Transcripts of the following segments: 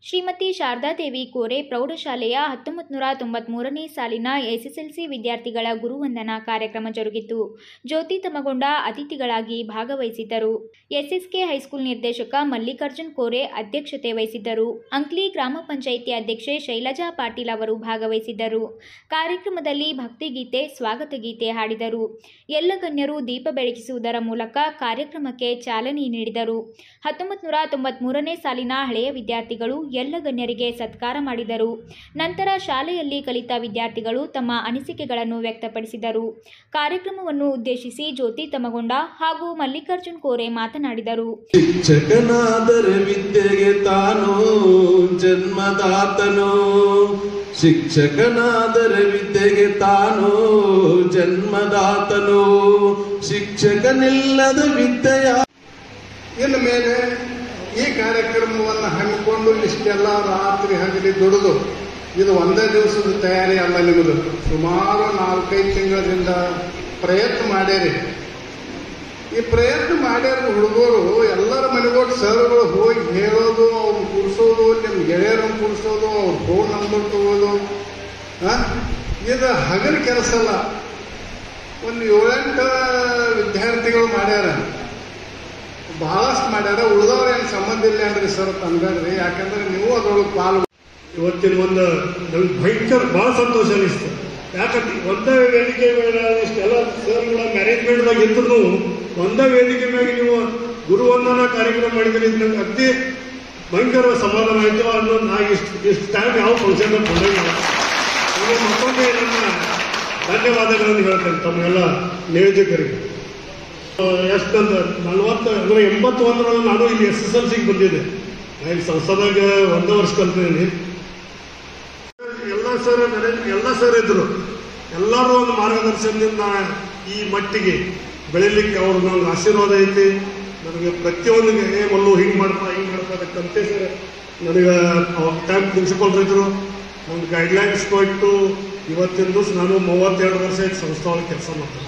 ಶ್ರೀಮತಿ ಶಾರದಾದೇವಿ ಕೋರೆ ಪ್ರೌಢಶಾಲೆಯ ಹತ್ತೊಂಬತ್ತು ನೂರ ತೊಂಬತ್ಮೂರನೇ ಸಾಲಿನ ಎಸ್ಎಸ್ಎಲ್ಸಿ ವಿದ್ಯಾರ್ಥಿಗಳ ಗುರುವಂದನಾ ಕಾರ್ಯಕ್ರಮ ಜರುಗಿತು ಜ್ಯೋತಿ ತಮಗೊಂಡ ಅತಿಥಿಗಳಾಗಿ ಭಾಗವಹಿಸಿದ್ದರು ಎಸ್ಎಸ್ಕೆ ಹೈಸ್ಕೂಲ್ ನಿರ್ದೇಶಕ ಮಲ್ಲಿಕಾರ್ಜುನ್ ಕೋರೆ ಅಧ್ಯಕ್ಷತೆ ವಹಿಸಿದ್ದರು ಅಂಕ್ಲಿ ಗ್ರಾಮ ಪಂಚಾಯಿತಿ ಅಧ್ಯಕ್ಷೆ ಶೈಲಜಾ ಪಾಟೀಲ್ ಅವರು ಭಾಗವಹಿಸಿದ್ದರು ಕಾರ್ಯಕ್ರಮದಲ್ಲಿ ಭಕ್ತಿಗೀತೆ ಸ್ವಾಗತ ಗೀತೆ ಹಾಡಿದರು ಎಲ್ಲ ಗಣ್ಯರು ದೀಪ ಬೆಳಗಿಸುವುದರ ಮೂಲಕ ಕಾರ್ಯಕ್ರಮಕ್ಕೆ ಚಾಲನೆ ನೀಡಿದರು ಹತ್ತೊಂಬತ್ತು ನೂರ ತೊಂಬತ್ಮೂರನೇ ಸಾಲಿನ ಹಳೆಯ ವಿದ್ಯಾರ್ಥಿಗಳು ಎಲ್ಲ ಗಣ್ಯರಿಗೆ ಸತ್ಕಾರ ಮಾಡಿದರು ನಂತರ ಶಾಲೆಯಲ್ಲಿ ಕಲಿತ ವಿದ್ಯಾರ್ಥಿಗಳು ತಮ್ಮ ಅನಿಸಿಕೆಗಳನ್ನು ವ್ಯಕ್ತಪಡಿಸಿದರು ಕಾರ್ಯಕ್ರಮವನ್ನು ಉದ್ದೇಶಿಸಿ ಜ್ಯೋತಿ ತಮಗೊಂಡ ಹಾಗೂ ಮಲ್ಲಿಕಾರ್ಜುನ್ ಕೋರೆ ಮಾತನಾಡಿದರು ಶಿಕ್ಷಕನಾದರೆ ವಿದ್ಯೆಗೆ ತಾನು ಜನ್ಮದಾತನು ಶಿಕ್ಷಕನಾದರೆ ವಿದ್ಯೆಗೆ ತಾನು ಜನ್ಮದಾತನು ಶಿಕ್ಷಕನಿಲ್ಲದ ವಿದ್ಯೆಯ ಇನ್ನು ಮೇಲೆ ಈ ಕಾರ್ಯಕ್ರಮವನ್ನು ಹಮ್ಮಿಕೊಂಡು ಇಷ್ಟೆಲ್ಲ ರಾತ್ರಿ ಹಗಲಿ ದುಡಿದು ಇದು ಒಂದೇ ದಿವಸದ ತಯಾರಿ ಅಲ್ಲ ನಿಮ್ಮದು ಸುಮಾರು ನಾಲ್ಕೈದು ತಿಂಗಳಿಂದ ಪ್ರಯತ್ನ ಮಾಡ್ಯಾರಿ ಈ ಪ್ರಯತ್ನ ಮಾಡ್ಯಾರ ಹುಡುಗರು ಎಲ್ಲರ ಮನೆಗೋಗಿ ಸರ್ಗಳು ಹೋಗಿ ಹೇಳೋದು ಅವ್ರು ಕೂರಿಸೋದು ನಿಮ್ಮ ಗೆಳೆಯರನ್ನು ಕೂರಿಸೋದು ಅವ್ರ ಫೋನ್ ನಂಬರ್ ತಗೋದು ಆ? ಇದು ಹಗಲ ಕೆಲಸ ಅಲ್ಲ ಒಂದು ಏಳೆಂಟು ವಿದ್ಯಾರ್ಥಿಗಳು ಮಾಡ್ಯಾರ ಬಹಳಷ್ಟು ಮಾಡ್ಯಾರ ಉಳಿದವ್ರು ಏನು ಸಂಬಂಧ ಇಲ್ಲ ಅನ್ರಿ ಸರ್ ತಂದ್ರಿ ಯಾಕಂದ್ರೆ ನೀವು ಅದ್ರೊಳಗೆ ಪಾಲು ಇವತ್ತಿನ ಒಂದು ನಮ್ಗೆ ಭಯಂಕರ ಭಾಳ ಸಂತೋಷ ಅನಿಸ್ತು ಯಾಕಂದ್ರೆ ಒಂದೇ ವೇದಿಕೆ ಮೇಲೆ ಇಷ್ಟೆಲ್ಲ ಸರ್ಗಳ ಮ್ಯಾನೇಜ್ಮೆಂಟ್ದಾಗ ಇದ್ರು ಒಂದೇ ವೇದಿಕೆ ಮೇಲೆ ನೀವು ಗುರುವಂದನಾ ಕಾರ್ಯಕ್ರಮ ಮಾಡಿದ್ರೆ ಇದು ನಂಗೆ ಅತಿ ಭಯಂಕರ ಸಮಾಧಾನ ಆಯಿತು ಅನ್ನೋ ನಾ ಇಷ್ಟು ಇಷ್ಟು ಟೈಮ್ ಯಾವ ಫಂಕ್ಷನ್ ಬಂದಿಲ್ಲ ಈಗ ಮತ್ತೊಮ್ಮೆ ನನ್ನ ಧನ್ಯವಾದಗಳನ್ನು ಹೇಳ್ತೇನೆ ತಮ್ಮೆಲ್ಲ ನಿಯೋಜಕರಿಗೆ ಎಷ್ಟಂತ ನಲ್ವತ್ತು ಅಂದರೆ ಎಂಬತ್ತೊಂದರಲ್ಲಿ ನಾನು ಇಲ್ಲಿ ಎಸ್ ಎಸ್ ಎಲ್ ಸಿಗೆ ಬಂದಿದ್ದೆ ನಾನು ಇಲ್ಲಿ ಸಂಸದಾಗ ಒಂದೇ ವರ್ಷ ಕಲ್ತಿದ್ದೀನಿ ಎಲ್ಲ ಸರ್ ಎಲ್ಲ ಸರ್ ಇದ್ರು ಎಲ್ಲರೂ ಒಂದು ಮಾರ್ಗದರ್ಶನದಿಂದ ಈ ಮಟ್ಟಿಗೆ ಬೆಳಿಲಿಕ್ಕೆ ಅವ್ರ ನಂಗೆ ಆಶೀರ್ವಾದ ಐತಿ ನನಗೆ ಪ್ರತಿಯೊಂದಿಗೆ ಏ ಮಲ್ಲು ಹಿಂಗೆ ಮಾಡ್ತಾ ಹಿಂಗೆ ಮಾಡ್ತಾ ಅದಕ್ಕಂತೆ ಸರ್ ನನಗೆ ಟೈಮ್ ಪ್ರಿನ್ಸಿಪಲ್ ಇದ್ರು ಒಂದು ಗೈಡ್ಲೈನ್ಸ್ ಕೊಟ್ಟು ಇವತ್ತಿನ ದಿವಸ ನಾನು ಮೂವತ್ತೆರಡು ವರ್ಷ ಆಯ್ತು ಸಂಸ್ಥೆ ಒಳಗೆ ಕೆಲಸ ಮಾಡ್ತೇನೆ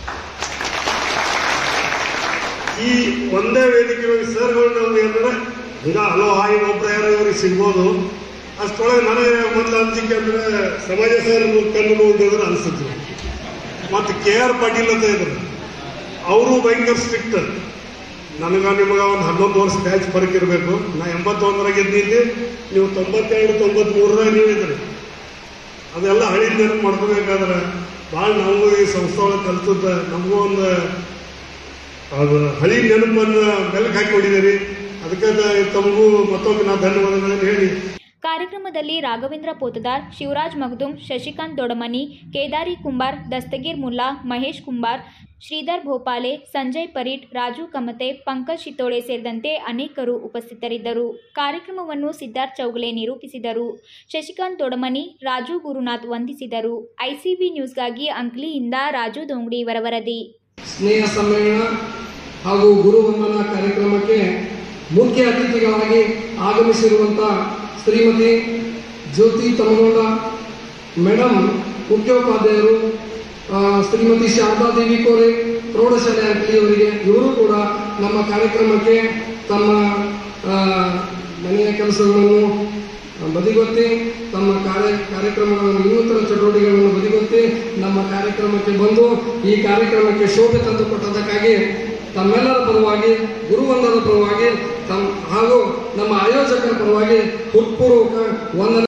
ಈ ಒಂದೇ ವೇದಿಕೆ ಮೇಲೆ ಸರ್ಗಳು ನಾವು ಏನಂದ್ರೆ ಈಗ ಹಲೋ ಹಾಯಿ ಒಬ್ಬರ ಯಾರೋ ಇವ್ರಿಗೆ ಸಿಗ್ಬೋದು ಅಷ್ಟೊಳಗೆ ನನಗೆ ಮೊದಲು ಅನ್ಸಿಕೆ ಅಂದ್ರೆ ಸಮಾಜ ಸರ್ ಕಣ್ಣು ನೋಡಿದ್ರೆ ಅನ್ಸುತ್ತೆ ಮತ್ತು ಕೆ ಆರ್ ಪಾಟೀಲ್ ಅಂತ ಇದ್ರು ಅವರು ಭಯಂಕರ ಸ್ಟ್ರಿಕ್ಟ್ ನನಗ ನಿಮಗೆ ಒಂದು ಹನ್ನೊಂದು ವರ್ಷ ಬ್ಯಾಚ್ ಫರಕ್ ಇರಬೇಕು ನಾ ಎಂಬತ್ತೊಂದರಾಗ ಇದ್ದಿದ್ದೆ ನೀವು ತೊಂಬತ್ತೆರಡು ತೊಂಬತ್ಮೂರರಾಗ ನೀವು ಇದ್ರಿ ಅದೆಲ್ಲ ಹಳಿ ನೆನಪು ಮಾಡ್ಕೋಬೇಕಾದ್ರೆ ಭಾಳ ನಾವು ಈ ಸಂಸ್ಥೆ ಒಳಗೆ ಕಲ್ತದ ನಮಗೂ ಒಂದು ಅದು ಹಳಿ ನೆನಪನ್ನು ಮೆಲುಕು ಹಾಕಿ ಹೊಡಿದಿರಿ ಅದಕ್ಕೆ ದ- ತಮಗೂ ಮತ್ತೊಮ್ಮೆ ನಾ ಧನ್ಯವಾದಗಳನ್ನು ಹೇಳಿ ಕಾರ್ಯಕ್ರಮದಲ್ಲಿ ರಾಘವೇಂದ್ರ ಪೋತದಾರ್ ಶಿವರಾಜ್ ಮಗ್ದುಮ್ ಶಶಿಕಾಂತ್ ದೊಡಮನಿ ಕೇದಾರಿ ಕುಂಬಾರ್ ದಸ್ತಗೀರ್ ಮುಲ್ಲಾ ಮಹೇಶ್ ಕುಂಬಾರ್ ಶ್ರೀಧರ್ ಭೋಪಾಲೆ ಸಂಜಯ್ ಪರೀಟ್ ರಾಜು ಕಮತೆ ಪಂಕಜ್ ಶಿತೋಳೆ ಸೇರಿದಂತೆ ಅನೇಕರು ಉಪಸ್ಥಿತರಿದ್ದರು ಕಾರ್ಯಕ್ರಮವನ್ನು ಸಿದ್ಧಾರ್ಥ್ ಚೌಗಲೆ ನಿರೂಪಿಸಿದರು ಶಶಿಕಾಂತ್ ದೊಡಮನಿ ರಾಜು ಗುರುನಾಥ್ ವಂದಿಸಿದರು ಐಸಿಬಿ ನ್ಯೂಸ್ಗಾಗಿ ಅಂಕ್ಲಿಯಿಂದ ರಾಜು ದೋಂಗ್ಡಿ ಇವರ ವರದಿ ಸ್ನೇಹ ಸಮ್ಮೇಳನ ಹಾಗೂ ಗುರುವಂದನಾ ಕಾರ್ಯಕ್ರಮಕ್ಕೆ ಮುಖ್ಯ ಅತಿಥಿಗಳಾಗಿ ಆಗಮಿಸಿರುವಂಥ ಶ್ರೀಮತಿ ಜ್ಯೋತಿ ತಮಗೊಂಡ ಮೇಡಮ್ ಮುಖ್ಯೋಪಾಧ್ಯಾಯರು ಆ, ಶ್ರೀಮತಿ ಶಾರದಾದೇವಿ ಕೋರೆ ಪ್ರೌಢಶಾಲೆ ಅಂಕಲಿಯವರಿಗೆ ಇವರು ಕೂಡ ನಮ್ಮ ಕಾರ್ಯಕ್ರಮಕ್ಕೆ ತಮ್ಮ ಆ, ಮನೆಯ ಕೆಲಸಗಳನ್ನು ಬದಿಗೊತ್ತಿ ತಮ್ಮ ಕಾರ್ಯ ಕಾರ್ಯಕ್ರಮಗಳನ್ನು ಇನ್ನಿತರ ಚಟುವಟಿಕೆಗಳನ್ನು ಬದಿಗೊತ್ತಿ ನಮ್ಮ ಕಾರ್ಯಕ್ರಮಕ್ಕೆ ಬಂದು ಈ ಕಾರ್ಯಕ್ರಮಕ್ಕೆ ಶೋಭೆ ತಂದುಕೊಟ್ಟದಕ್ಕಾಗಿ ತಮ್ಮೆಲ್ಲರ ಪರವಾಗಿ ಗುರುವಂದದ ಪರವಾಗಿ ತಮ್ಮ ಹಾಗೂ ನಮ್ಮ ಆಯೋಜಕರ ಪರವಾಗಿ ಹೃತ್ಪೂರ್ವಕ ವಂದನೆ